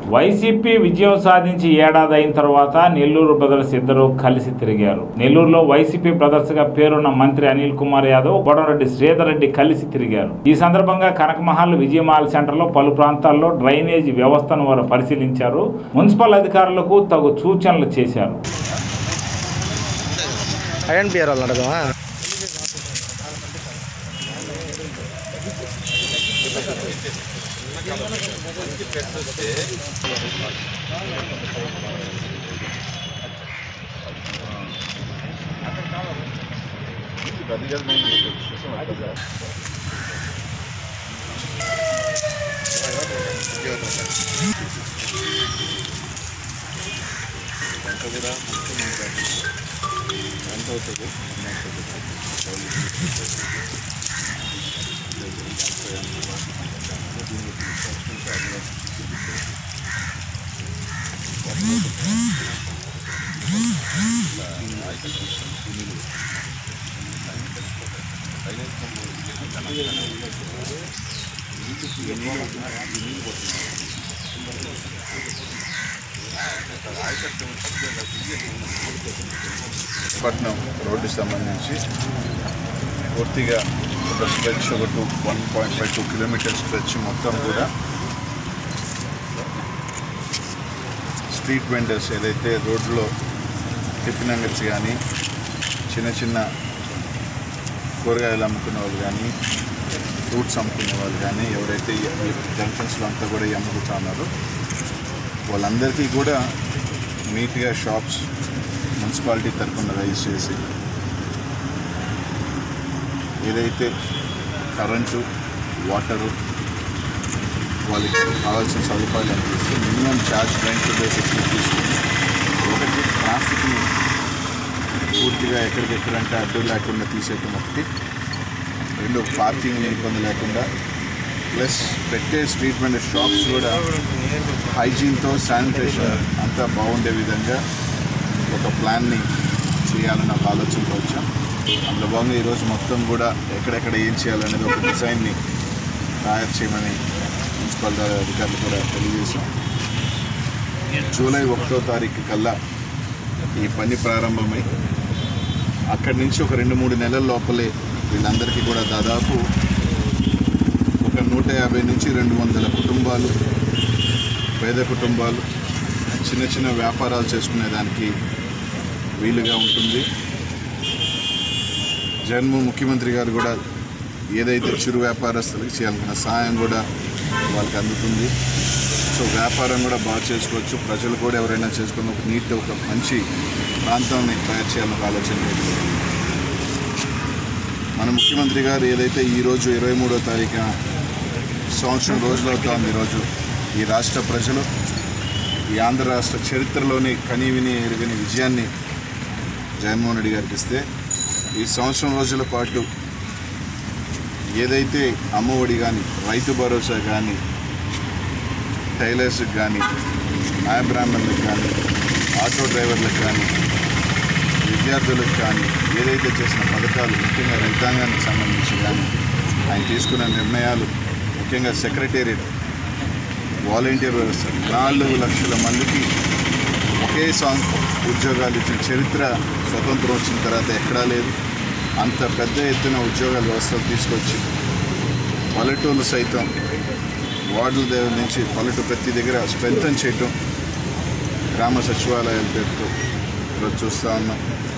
YCP విజయం సాధించి ఏడాది అయిన తర్వాత నెల్లూరు బ్రదర్స్ ఇద్దరు కలిసి తిరిగారు నెల్లూరులో వైసీపీ బ్రదర్స్ గా పేరున్న మంత్రి అనిల్ కుమార్ యాదవ్ కోటరెడ్డి శ్రీధర్ రెడ్డి కలిసి తిరిగారు ఈ సందర్భంగా కనకమహల్ విజయమాల్ సెంటర్లో పలు ప్రాంతాల్లో డ్రైనేజీ వ్యవస్థను వారు పరిశీలించారు మున్సిపల్ అధికారులకు తగు సూచనలు చేశారు ఐరన్ పియర్ వాళ్ళు అడగమా పట్నం రోడ్డు సంబంధించి పూర్తిగా ఒక స్ట్రెచ్ ఒక two one point five two kilometre stretch మొత్తం కూడా స్ట్రీట్ వెండర్స్ ఏదైతే రోడ్లో టిఫిన్ అంగడ్స్ కానీ చిన్న చిన్న కూరగాయలు అమ్ముకునే వాళ్ళు కానీ ఫ్రూట్స్ అమ్ముకునే వాళ్ళు కానీ ఎవరైతే ఈ ఈ జంక్షన్స్లో అంతా కూడా ఈ అమ్ముకుంటా ఉన్నారో వాళ్ళందరికీ కూడా నీట్గా షాప్స్ మున్సిపాలిటీ తరఫున రైజ్ చేసి ఏదైతే కరెంటు వాటరు వాళ్ళకి కావాల్సిన సదుపాయాలు అందిస్తే మినిమం ఛార్జ్ రెంట్ బేసిక్స్ని తీసుకుని ఒకటి ట్రాఫిక్ని పూర్తిగా ఎక్కడికెక్కడంటే అడ్డు లేకుండా తీసేయటం ఒకటి రెండు పార్కింగ్ ఇబ్బంది లేకుండా ప్లస్ పెట్టే స్ట్రీట్ వెండర్ షాప్స్ కూడా హైజీన్తో శానిటేషన్ అంతా బాగుండే విధంగా ఒక ప్లాన్ని చేయాలన్న ఒక ఆలోచనతో వచ్చాం అందులో భాగంగా ఈరోజు మొత్తం కూడా ఎక్కడెక్కడ ఏం చేయాలనేది ఒక డిజైన్ని తయారు చేయమని మున్సిపల్ అధికారులు కూడా తెలియజేశాం జూలై ఒకటో తారీఖు కల్లా ఈ పని ప్రారంభమై అక్కడి నుంచి ఒక రెండు మూడు నెలల లోపలే వీళ్ళందరికీ కూడా దాదాపు ఒక నూట యాభై నుంచి రెండు వందల కుటుంబాలు పేద కుటుంబాలు చిన్న చిన్న వ్యాపారాలు చేసుకునేదానికి వీలుగా ఉంటుంది జగన్మోహన్ ముఖ్యమంత్రి గారు కూడా ఏదైతే చిరు వ్యాపారస్తులకి చేయాలనుకున్న సహాయం కూడా వాళ్ళకి అందుతుంది సో వ్యాపారం కూడా బాగా చేసుకోవచ్చు ప్రజలు కూడా ఎవరైనా చేసుకున్న ఒక నీట్ ఒక మంచి ప్రాంతాన్ని తయారు చేయాలని ఒక ఆలోచన చేస్తుంది మన ముఖ్యమంత్రి గారు ఏదైతే ఈరోజు ఇరవై మూడో తారీఖున సంవత్సరం రోజులు అవుతోంది ఈరోజు ఈ రాష్ట్ర ప్రజలు ఈ ఆంధ్ర రాష్ట్ర చరిత్రలోని కనీవిని ఎరుగని విజయాన్ని జగన్మోహన్ రెడ్డి గారికి ఇస్తే ఈ సంవత్సరం రోజుల పాటు ఏదైతే అమ్మఒడి కానీ రైతు భరోసా కానీ టైలర్స్కి కానీ న్యాయ బ్రాహ్మణులకు కానీ ఆటో డ్రైవర్లకు కానీ విద్యార్థులకు కానీ ఏదైతే చేసిన పథకాలు ముఖ్యంగా రైతాంగానికి సంబంధించి కానీ ఆయన తీసుకున్న నిర్ణయాలు ముఖ్యంగా సెక్రటేరియట్ వాలంటీర్ వ్యవస్థ నాలుగు లక్షల మందికి ఒకే సాంగ్ ఉద్యోగాలు ఇచ్చిన చరిత్ర స్వతంత్రం వచ్చిన తర్వాత ఎక్కడా లేదు అంత పెద్ద ఎత్తున ఉద్యోగాల వ్యవస్థలు తీసుకొచ్చి పల్లెటూళ్ళు సైతం వార్డుల దగ్గర నుంచి పల్లెటూరు ప్రతి దగ్గర స్ట్రెంథన్ చేయటం గ్రామ సచివాలయాల పేరుతో ఈరోజు చూస్తూ ఉన్నాం